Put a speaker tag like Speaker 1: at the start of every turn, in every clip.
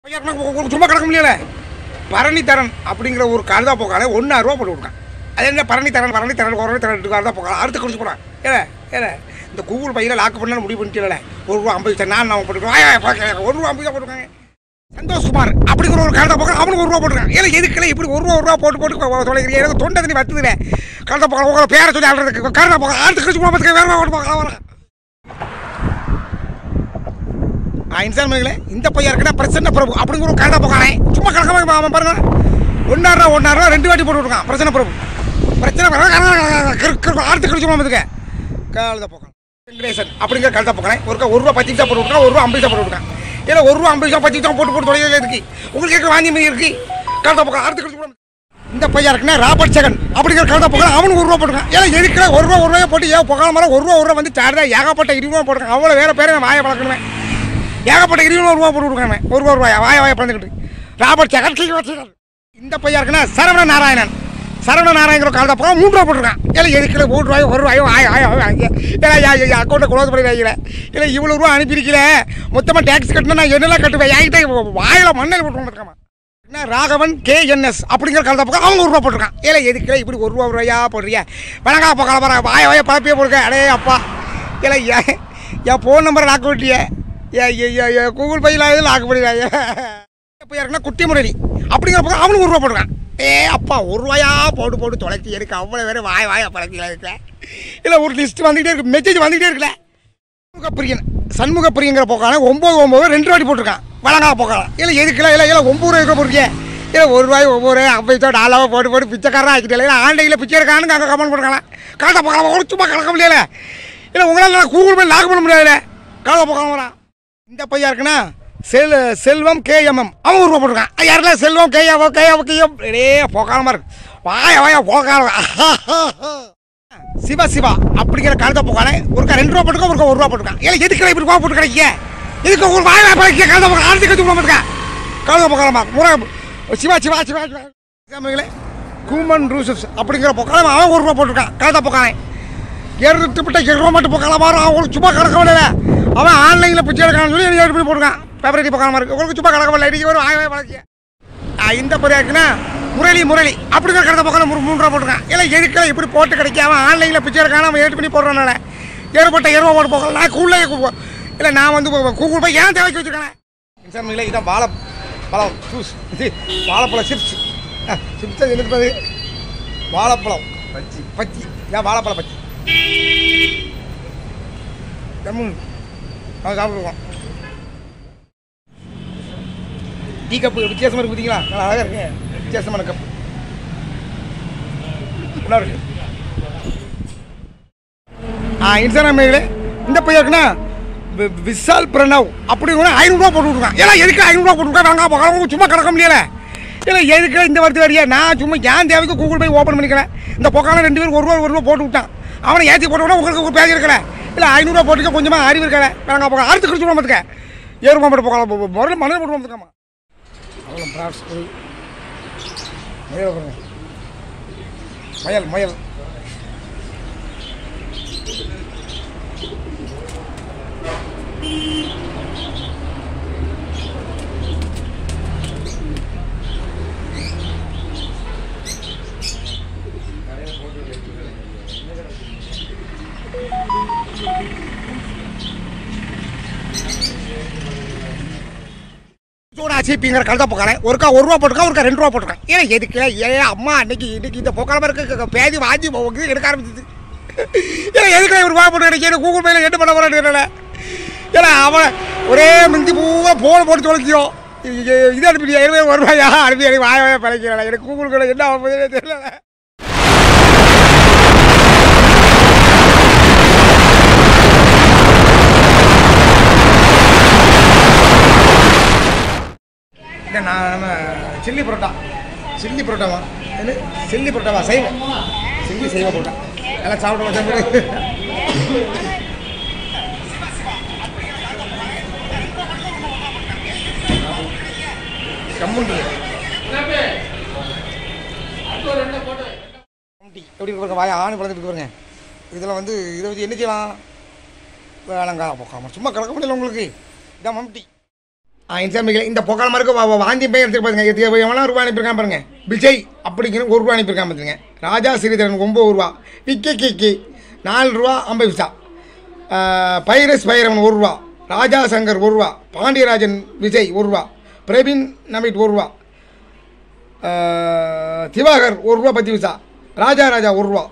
Speaker 1: ஐயா, உங்களுக்கு சும்மா கிடக்க முடியல பரணித்தரன் அப்படிங்கிற ஒரு கழுதா போக்கால ஒன்றாயிரம் ரூபா போட்டு விட்ருக்கான் அது என்ன பரணித்தரன் பரணித்தரன் ஒரு தரன் கழுதா போக்கால அடுத்து குடிச்சு போகிறான் ஏல ஏல இந்த கூகுள் பையில லாக் பண்ண முடிவு பண்ணிட்டல ஒரு ரூபா ஐம்பது பைசா நான் அவன் போட்டுருக்கோம் ஒரு ரூபா ஐம்பது பைசா போட்டுருக்காங்க சந்தோஷ் குமார் அப்படிங்கிற ஒரு கழுதா போக்கால அவனுக்கு ஒரு ரூபா போட்டுருக்கான் ஏல எதுக்குல இப்படி ஒரு ரூபா ஒரு ரூபா போட்டு போட்டு தொலைக்கிறீங்க எனக்கு தொண்டை தண்ணி வத்துதுல கழுதா போக்கால உங்களை பேரை சொல்லி ஆடுறதுக்கு கழுதா போக்கால அடுத்து குடிச்சு போகிறதுக்கு வேற ஓட்டு போக்கலாம் வரேன் இன்சான் மகளே இந்த பையன் இருக்குன்னா பிரச்சனை பிரபு அப்படிங்கிற ஒரு கழுதா போக்கானே சும்மா கலக்கமாக அவன் பாருங்க ஒன்னாயிரம் ரூபா ஒன்னாயிரம் ரூபா ரெண்டு வாட்டி போட்டு விட்ருக்கான் பிரச்சனை பிரபு பிரச்சனை ஆர்த்து கழிச்சு போகிறதுக்கு கழுதா போக்கான் வெங்கடேசன் அப்படிங்கிற கழுதா போக்கானே ஒரு ஒரு ரூபா பத்து பைசா போட்டு விட்ருக்கான் ஒரு ரூபா ஐம்பது பைசா போட்டு விட்ருக்கான் ஏன்னா ஒரு ரூபா ஐம்பது பைசா பத்து பைசா போட்டு போட்டு தொலைவில் இருக்கு உங்களுக்கு கேட்க வாங்கி மாதிரி இருக்கு கழுதா போக்கான் ஆர்த்து கழிச்சு போகிறோம் இந்த பையன் இருக்குன்னா ராபர்ட் செகன் அப்படிங்கிற கழுதா போக்கான் அவனுக்கு ஒரு ரூபா போட்டுருக்கான் ஏன்னா எதுக்குல ஒரு ரூபா ஒரு ரூபாய் போட்டு ஏன் புகால மரம் ஒரு ரூபா ஒரு ரூபா வந்து சார்ஜா ஏகப்பட்ட இருபது ரூபா போட்டுருக்கான் அவ்வளோ வேற பேரை நான் வாயை பழக்கணுமே ஏகப்பட்ட இருபது ரூபா போட்டு கொடுக்காம ஒரு ரூபா ரூபாய் வாய வாய பிறந்துக்கிட்டு ராபர்ட் செகண்ட் இந்த பையன் இருக்குன்னா சரவண நாராயணன் சரவண நாராயணங்கிற காலத்தை போக மூணு ரூபா போட்டுருக்கான் இல்லை எதுக்குல மூணு ரூபாய் ஒரு ரூபாயோ ஆய ஆய ஆய இல்லை அக்கௌண்ட்டை க்ளோஸ் பண்ணி வைக்கல இல்லை இவ்வளோ ரூபா அனுப்பியிருக்கல மொத்தமாக டேக்ஸ் கட்டினா நான் என்னெல்லாம் கட்டுவேன் என்கிட்ட வாயில் மண்ணில் போட்டு வந்துருக்காமா என்ன ராகவன் கேஎன்எஸ் அப்படிங்கிற காலத்தை பக்கம் அவங்க ஒரு ரூபா போட்டிருக்கான் ஏல எதுக்குல இப்படி ஒரு ரூபா ஒரு ரூபாயா போடுறிய வணங்கா பக்கம் வர வாய வாய பழப்பியே போடுங்க அடே அப்பா இல்லை ஏன் என் ஃபோன் நம்பரை லாக் பண்ணிட்டியே ஏ ஏ ஏ ஏ கூகுள் பையில் ஆகுது லாக் பண்ணிடுறாங்க இப்போ யாருக்குன்னா குட்டி முரளி அப்படிங்கிற பக்கம் அவனுக்கு ஒரு ரூபா போட்டுருக்கான் ஏ அப்பா ஒரு ரூபாயா போட்டு போட்டு தொலைச்சி எனக்கு அவ்வளோ வேறு வாய வாய பழக்கில இருக்கல இல்லை ஒரு லிஸ்ட் வந்துகிட்டே இருக்கு மெசேஜ் வந்துகிட்டே இருக்குல்ல சண்முகப்பிரியன் சண்முகப்பிரியங்கிற போக்கான ஒம்பது ஒம்பது ரெண்டு வாட்டி போட்டிருக்கான் வழங்கா போக்கலாம் இல்லை எதுக்குல இல்லை இல்லை ஒம்பது ரூபாய்க்கு போட்டிருக்கேன் இல்லை ஒரு ரூபாய் ஒவ்வொரு ஐம்பது டாலாவை போட்டு போட்டு பிச்சைக்காரன் ஆக்கிட்டே இல்லை ஆண்டையில் பிச்சை இருக்கான்னு அங்கே கமெண்ட் போட்டுக்கலாம் காட்ட போக்கலாம் ஒரு சும்மா கலக்க முடியல இல்லை உங்களால் நான் கூகுள் பே லாக் பண்ண முடியாதுல்ல காட்ட போக்கலாம் வரான் இந்த பையன் இருக்குன்னா செல் செல்வம் கேஎம்எம் அவன் ஒரு ரூபா போட்டிருக்கான் யாருல செல்வம் கேஎவோ கேஎவோ கேஎம் டே போக்காலமா இருக்கு வாய வாய போக்காலம் சிவா சிவா அப்படிங்கிற கழுத போக்கானே ஒருக்கா ரெண்டு ரூபா போட்டுக்கோ ஒருக்கா ஒரு ரூபா போட்டுருக்கான் ஏன்னா எதுக்கு இப்படி ரூபா போட்டு கிடைக்க இதுக்கு ஒரு வாய வாய பழக்க கழுத போக்க ஆரத்தி கட்டி போட்டுருக்கா கழுத போக்காலமா முறை சிவா சிவா சிவா சிவா சாமிகளே கூமன் ரூசஸ் அப்படிங்கிற போக்கால அவன் ஒரு ரூபா போட்டிருக்கான் கழுத போக்கானே இருநூத்தி விட்ட இருபா மட்டும் போக்கலாம் மாறும் அவங்களுக்கு சும்மா கணக்க முடியல அவன் ஆன்லைனில் பிச்சை எடுக்கணும்னு சொல்லி ஏழு பண்ணி போட்டுருக்கான் பேப்பர் போக்காம இருக்கு உங்களுக்கு சும்மா கணக்க முடியல இன்றைக்கி வரும் ஆகவே பழக்கிய இந்த பொரியா இருக்குன்னா முரளி முரளி அப்படிங்கிற கடத்த பக்கம் மூணு மூணு ரூபா போட்டுருக்கான் இல்லை எதுக்குல இப்படி போட்டு கிடைக்காம ஆன்லைனில் பிச்சை எடுக்காம அவன் ஏழு பண்ணி போடுறனால ஏற்பட்ட இருபா போட்டு போகலாம் நான் கூகுளே இல்லை நான் வந்து கூகுள் போய் ஏன் தேவைக்கு வச்சுருக்கேன் இன்சாமியில் இதான் வாழை பழம் ஜூஸ் இது வாழைப்பழம் சிப்ஸ் சிப்ஸ் எழுதுறது வாழைப்பழம் பச்சி பச்சி இதான் வாழைப்பழம் பச்சி ஜம்முன் அவன் சாப்பிடுவோம் டீ கப்பு வித்தியாசமாக இருக்கு பார்த்தீங்களா நல்லா அழகாக இருக்கு வித்தியாசமான கப்பு நல்லா இருக்கு ஆ இன்ஸ்டாகிராமில் இந்த பையன் இருக்குன்னா வி- விஷால் பிரணவ் அப்படி கூட ஐநூறுரூவா போட்டு விட்ருக்கான் ஏன்னா எதுக்கு ஐநூறுரூவா போட்டு விட்ருக்கா வாங்க போகலாம் சும்மா கிடக்க முடியல ஏன்னா எதுக்கு இந்த வருது வரியா நான் சும்மா ஏன் தேவைக்கு கூகுள் போய் ஓப்பன் பண்ணிக்கிறேன் இந்த பொக்கால ரெண்டு பேரும் ஒரு ரூபா ஒரு ரூபா போட்டு விட்டான் அவனை ஏற்றி போட்டு விட்டா உங்களுக்கு ஒரு பேசி இருக்கல இல்லை ஐநூறுரூவா போட்டுக்க கொஞ்சமாக அறிவு இருக்கல வேணாங்க போகலாம் அடுத்து கழிச்சு விட பார்த்துக்க ஏறுமா மட்டும் போகலாம் முதல்ல மனித போட்டு பார்த்துக்காமா அவ்வளோ பிராட்ஸ் முயல் பாருங்க முயல் முயல் சூடா சீப்பிங்கிற கழுத போக்காரன் ஒருக்கா ஒரு ரூபா போட்டுருக்கா ஒருக்கா ரெண்டு ரூபா போட்டுருக்கான் ஏன் எதுக்கு ஏன் அம்மா அன்னைக்கு இன்னைக்கு இந்த போக்காலமாக இருக்க பேதி வாங்கி போகுது எடுக்க ஆரம்பிச்சிது ஏன் எதுக்கு ஒரு ரூபா போட்டு கிடைக்க கூகுள் பேல என்ன பண்ண போறேன்னு ஏன்னா அவன் ஒரே மிந்தி பூவா போன் போட்டு தொலைக்கியோ இது அனுப்பிடியா இருபது ஒரு ரூபாயா அனுப்பி எனக்கு வாய வாய பழக்கிறேன் எனக்கு கூகுள் கூட என்ன ஆகும் தெரியல இல்லை நான் நம்ம சில்லி பரோட்டா சில்லி பரோட்டாவா என்ன சில்லி பரோட்டாவா சைவம் சில்லி சைவ பரோட்டா எல்லாம் சாப்பிட வச்சா கம்முண்டு எப்படி இருக்கு பாருங்க வாய ஆணு பழத்துக்கு பாருங்க இதில் வந்து இதை வச்சு என்ன செய்யலாம் வேளங்கால போக்காம சும்மா கிடக்க முடியல உங்களுக்கு இதான் மம்டி இன்சாமிகள் இந்த பொக்கால மார்க்கு வா- வா- வாந்தி போய் எடுத்துட்டு பாருங்க எத்து எவ்வளோ ரூபா அனுப்பியிருக்கான் பாருங்க விஜய் அப்படிங்கிற ஒரு ரூபா அனுப்பியிருக்கான் பார்த்துங்க ராஜா ஸ்ரீதரன் ஒம்பது ரூபா விக்கி கிக்கி நாலு ரூபா ஐம்பது பைசா ஆஹ், பைரஸ் பைரவன் ஒரு ரூபா ராஜா சங்கர் ஒரு ரூபா பாண்டியராஜன் விஜய் ஒரு ரூபா பிரவீன் நமிட் ஒரு ரூபா ஆஹ், திவாகர் ஒரு ரூபா பத்து பைசா ராஜா ராஜா ஒரு ரூபா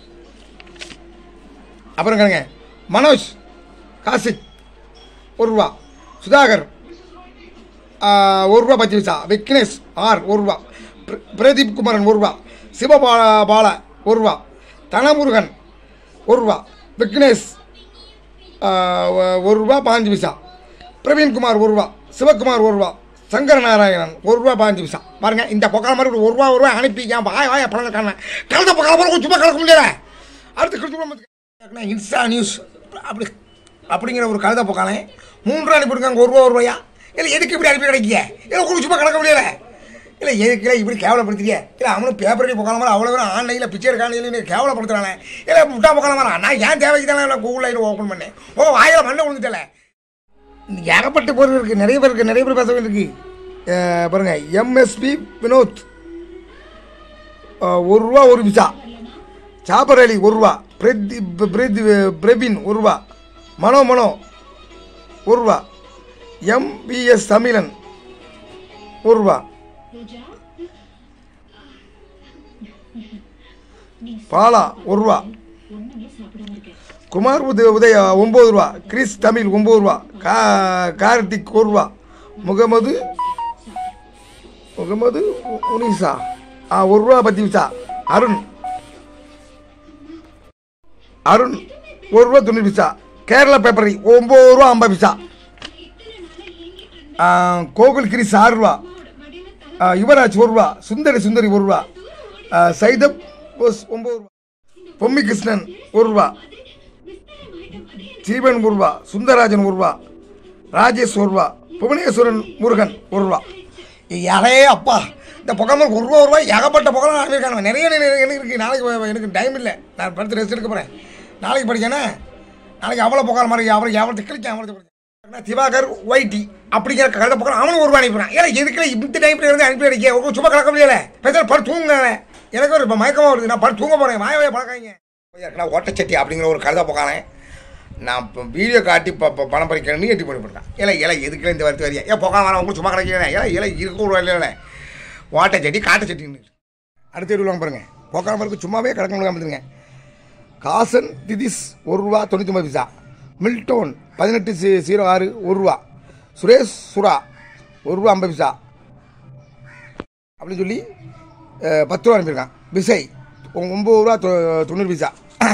Speaker 1: அப்புறம் கேளுங்க மனோஜ் காசிக் ஒரு ரூபா சுதாகர் ஆஹ், ஒரு ரூபா பத்து பைசா விக்னேஷ் ஆர் ஒரு ரூபா பிர- பிரதீப் குமரன் ஒரு ரூபா சிவபால பால ஒரு ரூபா தனமுருகன் ஒரு ரூபா விக்னேஷ் ஆஹ், ஒ- ஒரு ரூபா பாஞ்சு பைசா பிரவீன்குமார் ஒரு ரூபா சிவகுமார் ஒரு ரூபா சங்கர நாராயணன் ஒரு ரூபா பாஞ்சு பைசா பாருங்க இந்த பொக்கால மாதிரி ஒரு ரூபா ஒரு ரூபா அனுப்பி என் வாய வாய பணம் காரணம் கலந்த பொக்கால மாதிரி சும்மா கலக்க முடியல அடுத்து கிறிஸ்துவ இன்ஸ்டா நியூஸ் அப்படி அப்படிங்கிற ஒரு கழுத பொக்காலே மூணு ரூபா அனுப்பிவிடுங்க ஒரு ரூபா ஒரு ரூபாயா இல்லை எதுக்கு இப்படி அனுப்பி கிடைக்கிய இல்லை உங்களுக்கு சும்மா கலக்க முடியல இல்லை எதுக்கு இப்படி கேவலப்படுத்துறிய இல்லை அவனும் பேப்பர்லேயே பொக்கால மாதிரி அவ்வளோ பேரும் ஆன்லைனில் பிக்சர் காலையில் கேவலப்படுத்துறானே இல்லை முட்டா பொக்கால மாதிரி நான் ஏன் தேவைக்கு தானே கூகுளில் ஓப்பன் பண்ணேன் ஓ வாயில மண்ணை விழுந்துட்டல ஏகப்பட்ட பேர் இருக்குது நிறைய பேர் இருக்குது நிறைய பேர் பேச இருக்கு அஹ் பாருங்க எம்எஸ்பி வினோத் அஹ் ஒரு ரூபா ஒரு விசா சாபர் அலி ஒரு ரூபா பிரதி பிரதி பிரபின் ஒரு ரூபா மனோ மனோ ஒரு ரூபா எம்பிஎஸ் தமிழன் ஒரு ரூபா பாலா ஒரு ரூபா குமார் உதய உதய ஒம்பது ரூபா கிறிஸ் தமிழ் ஒம்பது ரூபா கா கார்த்திக் ஒரு ரூபா முகமது முகமது உ- உனிசா ஆ ஒரு ரூபா பத்து பைசா அருண் அருண் ஒரு ரூபா தொண்ணூறு பைசா கேரளா பேப்பரி ஒம்பது ரூபா ஐம்பது பைசா ஆ, கோகுல் கிரிஸ் ஆறு ரூபா ஆ, யுவராஜ் ஒரு ரூபா சுந்தரி சுந்தரி ஒரு ரூபா ஆ, சைதப் போஸ் ஒம்பது ரூபா பொம்மி கிருஷ்ணன் ஒரு ரூபா ஜீவன் ஒரு ரூபா சுந்தரராஜன் ஒரு ரூபா ராஜேஷ் ஒரு ரூபா புவனேஸ்வரன் முருகன் ஒரு ரூபா யாரே அப்பா இந்த புகமல் ஒரு ரூபா ஒரு ரூபாய் ஏகப்பட்ட புகழ் அனுப்பியிருக்காங்க நிறைய நிறைய எனக்கு இருக்குது நாளைக்கு வ- எனக்கு டைம் இல்லை நான் படுத்து ரெஸ்ட் எடுக்க போகிறேன் நாளைக்கு படிக்கேனே நாளைக்கு அவ்வளோ புகழ் மாதிரி அவருக்கு எவ்வளோ திக்கலிச்சு அவ்வளோ திக்கலிச்சு திவாகர் ஒய்டி அப்படிங்கிற கதை பக்கம் அவனும் ஒரு ரூபா அனுப்பிடுறான் ஏன்னா எதுக்குல இந்த டைம்ல இருந்து அனுப்பி அடிக்க உங்களுக்கு சும்மா கலக்க முடியல பேச படு தூங்க எனக்கு ஒரு இப்போ மயக்கமாக வருது நான் படு தூங்க போகிறேன் வாய வாய பழக்காங்க நான் ஓட்டச்சட்டி அப்படிங்கிற ஒரு கழுதை போக்கானேன் நான் இப்போ வீடியோ காட்டி இப்போ இப்போ பணம் பறிக்கிறேன்னு எட்டி பண்ணி போட்டேன் இல்லை இல்லை எதுக்குல இந்த வருத்து வரியா ஏன் போக்காம வர உங்களுக்கு சும்மா கிடைக்கிறேன் இல்லை இல்லை இருக்க ஒரு இல்லை ஓட்டச்சட்டி காட்டச்சட்டின்னு அடுத்த வீடு பாருங்க போக்காம இருக்கு சும்மாவே கிடக்க முடியாம இருந்துங்க காசன் திதிஸ் ஒரு ரூபா தொண்ணூற்றி ஒன்பது பைசா மில்டோன் பதினெட்டு சி ஜீரோ ஆறு ஒரு ரூபா சுரேஷ் சுரா ஒரு ரூபா ஐம்பது பைசா அப்படின்னு சொல்லி அஹ், பத்து ரூபா அனுப்பியிருக்கான் விசை ஒ- ஒம்பது ரூபா தொ- தொண்ணூறு பைசா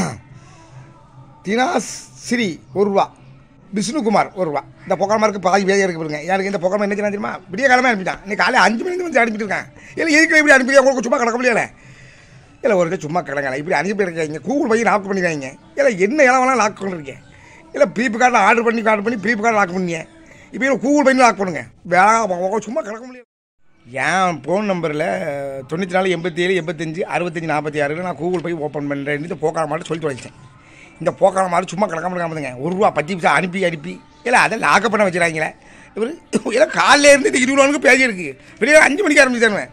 Speaker 1: தினாஸ் ஸ்ரீ ஒரு ரூபா விஷ்ணுகுமார் ஒரு ரூபா இந்த பொக்கரமாருக்கு பாதி வேலையாக இருக்கு பாருங்க எனக்கு இந்த பொக்கரமா என்ன செய்யணும் தெரியுமா விடிய காலமே அனுப்பிட்டான் இன்னைக்கு காலையில் அஞ்சு மணிக்கு வந்து அனுப்பிட்டு இருக்கான் இல்லை எதுக்கு இப்படி அனுப்பி உங்களுக்கு சும்மா கிடக்க முடியல இல்லை ஒரு சும்மா கிடங்கல இப்படி அனுப்பி இருக்காங்க கூகுள் போய் லாக் பண்ணிக்காங்க இல்லை என்ன இளவெல்லாம் லாக் பண்ணிருக்கேன் இல்லை ப்ரீப் கார்டில் ஆர்டர் பண்ணி ஆர்டர் பண்ணி ப்ரீப் கார்டு லாக் பண்ணீங்க இப்போ இல்லை கூகுள் பண்ணி லாக் பண்ணுங்க வேலை சும்மா கிடக்க முடியல என் ஃபோன் நம்பரில் தொண்ணூற்றி நாலு எண்பத்தி ஏழு எண்பத்தஞ்சு அறுபத்தஞ்சு நாற்பத்தி ஆறில் நான் கூகுள் போய் ஓப்பன் பண்ணுறேன் இந்த போக்கார மாட்டு சொல்லி தொலைச்சேன் இந்த போக்கார மாடு சும்மா கிடக்காம இருக்காமதுங்க ஒரு ரூபா பத்து பைசா அனுப்பி அனுப்பி இல்லை அதை லாக்கப் பண்ண வச்சுறாங்களே இவர் இல்லை காலையில இருந்து இந்த இருபது ரூபானுக்கு பேசி இருக்கு வெளியே அஞ்சு மணிக்கு ஆரம்பிச்சாங்க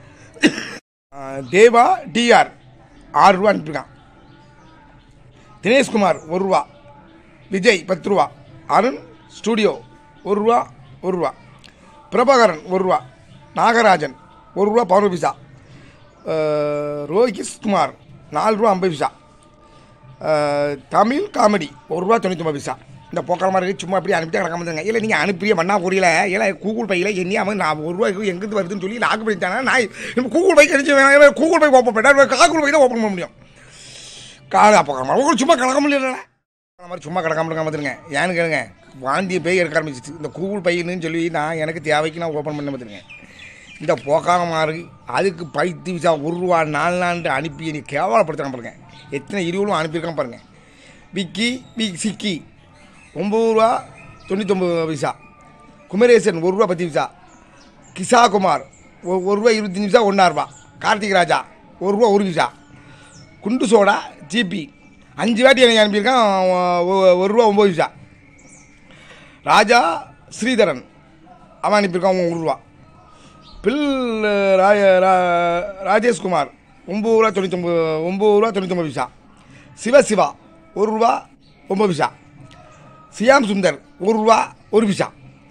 Speaker 1: தேவா டிஆர் ஆறு ரூபா அனுப்பியிருக்கான் தினேஷ்குமார் ஒரு ரூபா விஜய் பத்து ரூபா அருண் ஸ்டூடியோ ஒரு ரூபா ஒரு ரூபா பிரபாகரன் ஒரு ரூபா நாகராஜன் ஒரு ரூபா பதினோரு பைசா அஹ், ரோஹித் குமார் நாலு ரூபா ஐம்பது பைசா அஹ், தமிழ் காமெடி ஒரு ரூபா தொண்ணூத்தொம்பது பைசா இந்த போக்கிற மாதிரி சும்மா அப்படியே அனுப்பிட்டு கிடக்க மாட்டாங்க இல்லை நீங்கள் அனுப்பிய பண்ணா புரியல இல்லை கூகுள் பையில் எண்ணி அவன் நான் ஒரு ரூபாய்க்கு எங்கிருந்து வருதுன்னு சொல்லி லாக் பண்ணிட்டானா நான் நம்ம கூகுள் பைக்கு அடிச்சு வேணாம் கூகுள் பை ஓப்பன் பண்ணா காகுள் பை தான் ஓப்பன் பண்ண முடியும் காடு அப்போ உங்களுக்கு சும்மா கிடக்க முடியல அந்த மாதிரி சும்மா கிடக்காம இருக்காம பார்த்துருங்க ஏன்னு கேளுங்க வாந்தி பேய் எடுக்க ஆரம்பிச்சிச்சு இந்த கூகுள் பையன்னு சொல்லி நான் எனக்கு தேவைக்கு நான் ஓப்பன் பண்ண பார்த்துருங்க இந்த போக்காக மாறு அதுக்கு பைத்து விசா ஒரு ரூபா நாலு நாள் அனுப்பி நீ கேவலப்படுத்துறான் பாருங்க எத்தனை இருவரும் அனுப்பியிருக்கான் பாருங்க விக்கி வி சிக்கி ஒம்பது ரூபா தொண்ணூத்தொம்பது பைசா குமரேசன் ஒரு ரூபா பத்து பைசா கிசா குமார் ஒ- ஒரு ரூபா இருபத்தஞ்சி பைசா ஒன்றா ரூபா கார்த்திக் ராஜா ஒரு ரூபா ஒரு பைசா குண்டு சோடா ஜிபி அஞ்சு வாட்டி எனக்கு அனுப்பியிருக்கான் ஒ- ஒ- ஒரு ரூபா ஒம்பது பைசா ராஜா ஸ்ரீதரன் அவன் அனுப்பியிருக்கான் ஒரு ரூபா பில் ராய ரா- ராஜேஷ்குமார் ஒம்பது ரூபா தொண்ணூத்தொம்பது ஒம்பது ரூபா தொண்ணூத்தொம்பது பைசா சிவ சிவா ஒரு ரூபா ஒம்பது பைசா சியாம் சுந்தர் ஒரு ரூபா ஒரு பைசா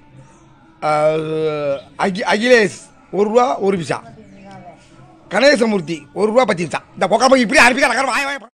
Speaker 1: அஹ், அகி அகிலேஷ் ஒரு ரூபா ஒரு பைசா கணேசமூர்த்தி ஒரு ரூபா பத்து பைசா இந்த பொக்கா போய் இப்படி அனுப்பி வாய வாய